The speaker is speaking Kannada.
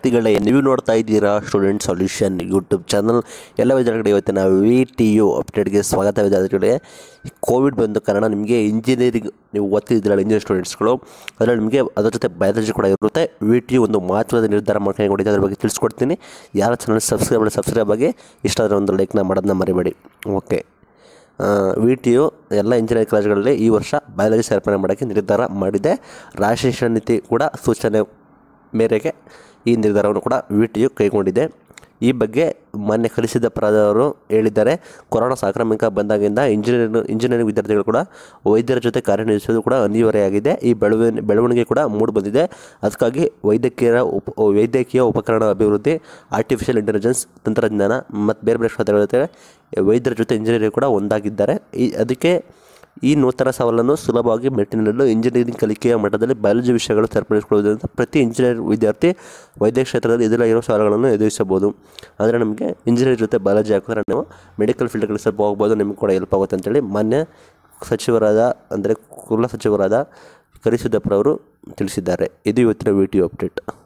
ವಿದ್ಯಾರ್ಥಿಗಳೇ ನೀವು ನೋಡ್ತಾ ಇದ್ದೀರಾ ಸ್ಟೂಡೆಂಟ್ ಸೊಲ್ಯೂಷನ್ ಯೂಟ್ಯೂಬ್ ಚಾನಲ್ ಎಲ್ಲ ವಿದ್ಯಾರ್ಥಿಗಳಿಗೆ ಇವತ್ತಿನ ವಿ ಟಿ ಯು ಅಪ್ಡೇಟ್ಗೆ ಸ್ವಾಗತ ವಿದ್ಯಾರ್ಥಿಗಳೇ ಕೋವಿಡ್ ಬಂದ ಕಾರಣ ನಿಮಗೆ ಇಂಜಿನಿಯರಿಂಗ್ ನೀವು ಓದ್ತಿದ್ದೀರಲ್ಲ ಇಂಜಿನಿಯರ್ ಸ್ಟೂಡೆಂಟ್ಸ್ಗಳು ಅದರಲ್ಲಿ ನಿಮಗೆ ಅದರ ಜೊತೆ ಬಯಾಲಜಿ ಕೂಡ ಇರುತ್ತೆ ವಿ ಟಿ ಯು ಒಂದು ಮಹತ್ವದ ನಿರ್ಧಾರ ಮಾಡ್ಕೊಂಡಿದೆ ಅದ್ರ ಬಗ್ಗೆ ತಿಳಿಸ್ಕೊಡ್ತೀನಿ ಯಾರ ಚಾನಲ್ ಸಬ್ಸ್ಕ್ರೈಬ್ ಮಾಡಿ ಸಬ್ಸ್ಕ್ರೈಬ್ ಆಗಿ ಇಷ್ಟ ಆದರೆ ಒಂದು ಲೈಕ್ನ ಮಾಡೋದನ್ನ ಮರಿಬೇಡಿ ಓಕೆ ವಿ ಟಿ ಯು ಎಲ್ಲ ಇಂಜಿನಿಯರಿಂಗ್ ಕಾಲೇಜುಗಳಲ್ಲಿ ಈ ವರ್ಷ ಬಯಾಲಜಿ ಸೇರ್ಪಡೆ ಮಾಡೋಕ್ಕೆ ನಿರ್ಧಾರ ಮಾಡಿದೆ ರಾಷ್ಟ್ರೀಯ ಶಿಕ್ಷಣ ನೀತಿ ಕೂಡ ಸೂಚನೆ ಮೇರೆಗೆ ಈ ನಿರ್ಧಾರವನ್ನು ಕೂಡ ವಿ ಟಿ ಯು ಕೈಗೊಂಡಿದೆ ಈ ಬಗ್ಗೆ ಮಾನ್ಯ ಕಲಿಸಿದ ಪರದವರು ಹೇಳಿದ್ದಾರೆ ಕೊರೋನಾ ಸಾಂಕ್ರಾಮಿಕ ಬಂದಾಗಿಂದ ಇಂಜಿನಿಯರಿಂಗ್ ಇಂಜಿನಿಯರಿಂಗ್ ವಿದ್ಯಾರ್ಥಿಗಳು ಕೂಡ ವೈದ್ಯರ ಜೊತೆ ಕಾರ್ಯನಿರ್ವಹಿಸೋದು ಕೂಡ ಅನಿವಾರ್ಯವಾಗಿದೆ ಈ ಬೆಳವಣಿಗೆ ಬೆಳವಣಿಗೆ ಕೂಡ ಮೂಡಿ ಬಂದಿದೆ ಅದಕ್ಕಾಗಿ ವೈದ್ಯಕೀಯ ಉಪ ವೈದ್ಯಕೀಯ ಉಪಕರಣ ಅಭಿವೃದ್ಧಿ ಆರ್ಟಿಫಿಷಿಯಲ್ ಇಂಟೆಲಿಜೆನ್ಸ್ ತಂತ್ರಜ್ಞಾನ ಮತ್ತು ಬೇರೆ ಬೇರೆ ಕ್ಷೇತ್ರಗಳ ಜೊತೆ ವೈದ್ಯರ ಜೊತೆ ಇಂಜಿನಿಯರಿಂಗ್ ಕೂಡ ಒಂದಾಗಿದ್ದಾರೆ ಈ ಅದಕ್ಕೆ ಈ ನೂತನ ಸವಾಲನ್ನು ಸುಲಭವಾಗಿ ಮೆಟ್ಟಿನಿಡಲು ಇಂಜಿನಿಯರಿಂಗ್ ಕಲಿಕೆಯ ಮಟ್ಟದಲ್ಲಿ ಬಯಾಲಜಿ ವಿಷಯಗಳು ಸರಿಪಡಿಸಿಕೊಳ್ಳುವುದರಿಂದ ಪ್ರತಿ ಇಂಜಿನಿಯರ್ ವಿದ್ಯಾರ್ಥಿ ವೈದ್ಯಕ ಕ್ಷೇತ್ರದಲ್ಲಿ ಎದುರ ಇರೋ ಸವಾಲುಗಳನ್ನು ಎದುರಿಸಬಹುದು ಅಂದರೆ ನಮಗೆ ಇಂಜಿನಿಯರ್ ಜೊತೆ ಬಯಾಲಜಿ ಹಾಕಿದ್ರೆ ನೀವು ಮೆಡಿಕಲ್ ಫೀಲ್ಡ್ಗಳಿಗೆ ಸ್ವಲ್ಪ ಹೋಗ್ಬೋದು ನಿಮಗೆ ಕೂಡ ಹೆಲ್ಪ್ ಆಗುತ್ತೆ ಅಂತೇಳಿ ಮಾನ್ಯ ಸಚಿವರಾದ ಅಂದರೆ ಕುಲ ಸಚಿವರಾದ ಕರಿಸಿದ್ದಪ್ಪರವರು ತಿಳಿಸಿದ್ದಾರೆ ಇದು ಇವತ್ತಿನ ವಿಡಿಯೋ ಅಪ್ಡೇಟ್